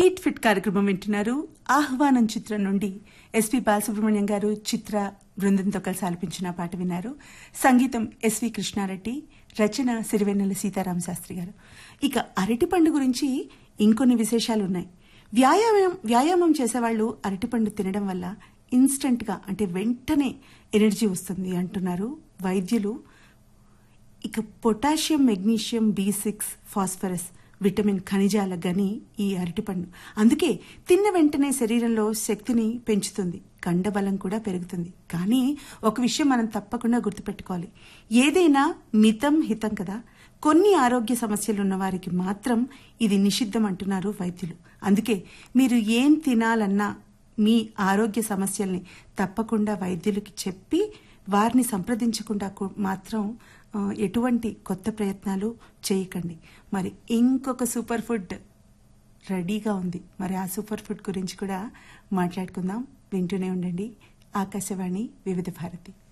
eat fit కార్యక్రమం వింటున్నారు ఆహ్వానం చిత్రం నుండి ఎస్పి బాలసుబ్రహ్మణ్యం గారు చిత్ర బృందంతో కలిసి ఆలపించిన పాట విన్నారు సంగీతం ఎస్వి కృష్ణారెడ్డి రచన సిరివెన్నెల సీతారామ శాస్త్రి గారు ఇక అరటిపండు గురించి ఇంకొన్ని విశేషాలు ఉన్నాయి వ్యాయామం వ్యాయామం చేసేవాళ్ళు అరటిపండు తినడం వల్ల ఇన్స్టంట్ గా అంటే వెంటనే ఎనర్జీ వస్తుంది అంటున్నారు వైద్యులు ఇక potassium magnesium B six phosphorus vitamin ఖనిజాల గని ఈ అరటిపండు అందుకే తిన్న వెంటనే శరీరంలో శక్తిని పెంచుతుంది కండబలం కూడా పెరుగుతుంది కానీ ఒక విషయం మనం తప్పకుండా గుర్తుపెట్టుకోవాలి ఏదైనా మితం హితం కదా కొన్ని ఆరోగ్య సమస్యలు ఉన్న వారికి మాత్రం ఇది నిషిద్ధం అంటున్నారు వైద్యులు అందుకే మీరు ఏం తినాలన్నా మీ ఆరోగ్య సమస్యల్ని తప్పకుండా వైద్యులకి చెప్పి వారిని సంప్రదించకుండా కు- మాత్రం ఆ, ఎటువంటి కొత్త ప్రయత్నాలు చేయకండి మరి ఇంకొక సూపర్ ఫుడ్ రెడీగా ఉంది మరి ఆ సూపర్ ఫుడ్ గురించి కూడా మాట్లాడుకుందాం వింటూనే ఉండండి ఆకాశవాణి వివిధ భారతి